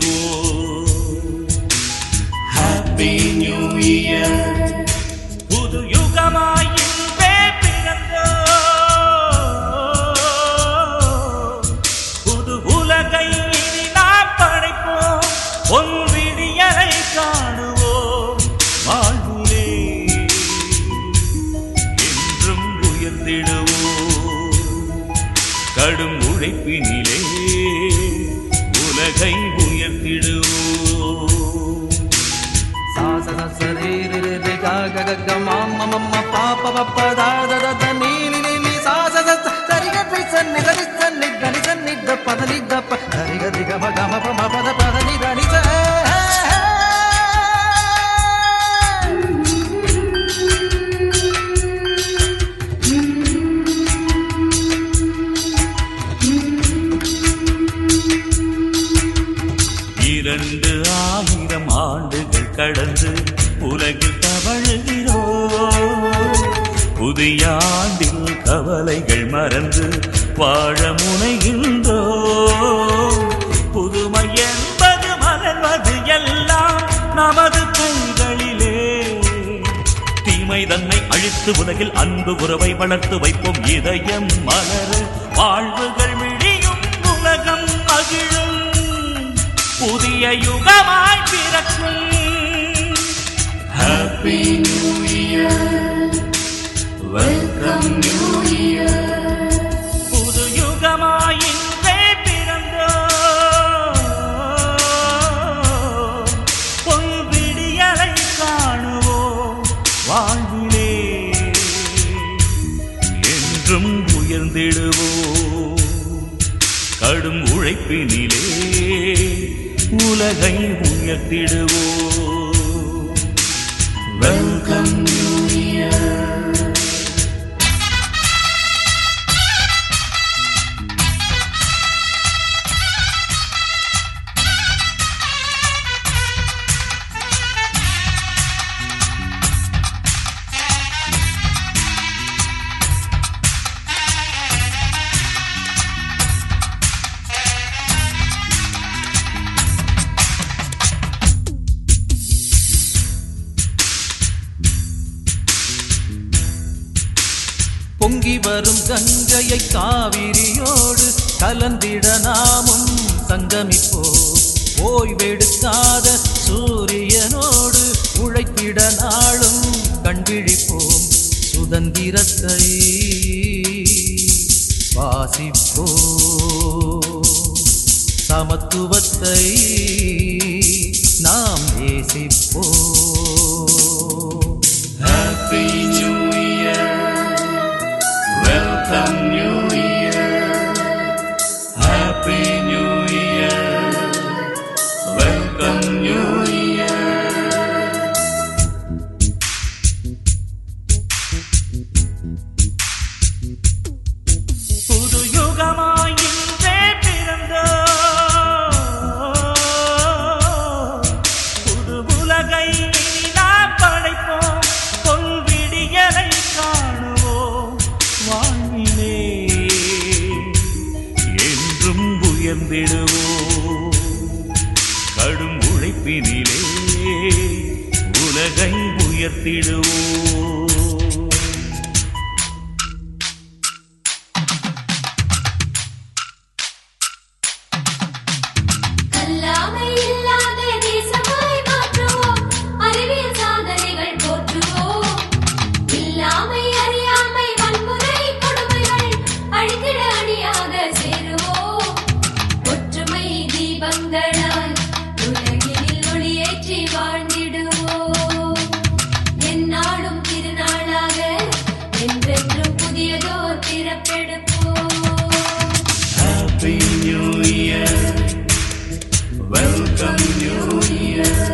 Happy new year புது யுகமாய் இன்றே பிறந்தோ புது உலகை இனி நாம் படைப்போம் பொன் விடியலை காணுவோம் வாழ்விலே என்றும் உயர்ந்திடுவோம் கடும் உழைப்பினிலே உலகை உயர்த்திடுவோம் சா ச ச ச ரே ரே ரே ரே க க க க ம ம ம ம ப ப ப ப த த த த நீ லி லி லி சா ச ச ச சரி க ரி ச நி க ரி ச நி க ரி ச நி த ப த நி த ப சரி க ரி க ம க ம ப ம ப த ப த நி த நி ச இரண்டு ஆயிரம் ஆண்டுகள் கடந்து உலகில் தவழுகிறோம் புதிய ஆண்டில் கவலைகள் மறந்து வாழ முனைகின்றோம் புதுமை என்பது மலர்வது எல்லாம் நமது கைகளிலே தீமை தன்னை அழித்து உலகில் அன்பு உறவை வளர்த்து வைப்போம் இதயம் மலர வாழ்வுகள் விடியும் உலகம் மகிழும் புதிய யுகமாய் பிறக்கும் happy new year welcome new year புது யுகமாய் இன்றே பிறந்தோ பொன் விடியலை காணுவோம் வாழ்விலே என்றும் உயர்ந்திடுவோம் கடும் உழைப்பினிலே உலகை உயர்த்திடுவோம் வெல்கம் நியூ இயர் பொங்கி வரும் கங்கையை காவிரியோடு கலந்திட நாமும் சங்கமிப்போம் ஓய்வெடுக்காத சூரியனோடு உழைத்திட நாளும் கண்விழிப்போம் சுதந்திரத்தை வாசிப்போம் சமத்துவத்தை நாம் நேசிப்போம் Happy New Year. Welcome New Year. Happy New Year. Welcome New Year. புது யுகமாய் இன்றே பிறந்தோ புது உலகை இனி நாம் படைப்போம் பொன் விடியலை காணுவோம் வாழ்விலே என்றும் உயர்ந்திடுவோம் கடும் உழைப்பினிலே உலகை உயர்த்திடுவோம் கல்லாமை இல்லாத தேசமாய் மாற்றுவோம் அறிவியல் சாதனைகள் போற்றுவோம் இல்லாமை அறியாமை வன்முறை கொடுமைகள் அழித்திட அணியாக சேருவோம் ஒற்றுமை தீபங்களால் உலகில் ஒளியேற்றி வாழ்ந்திடுவோம் எந்நாளும் திருநாளாக என்றென்றும் புதியதோர் பிறப்பெடுப்போம் Happy New Year. Welcome New Year.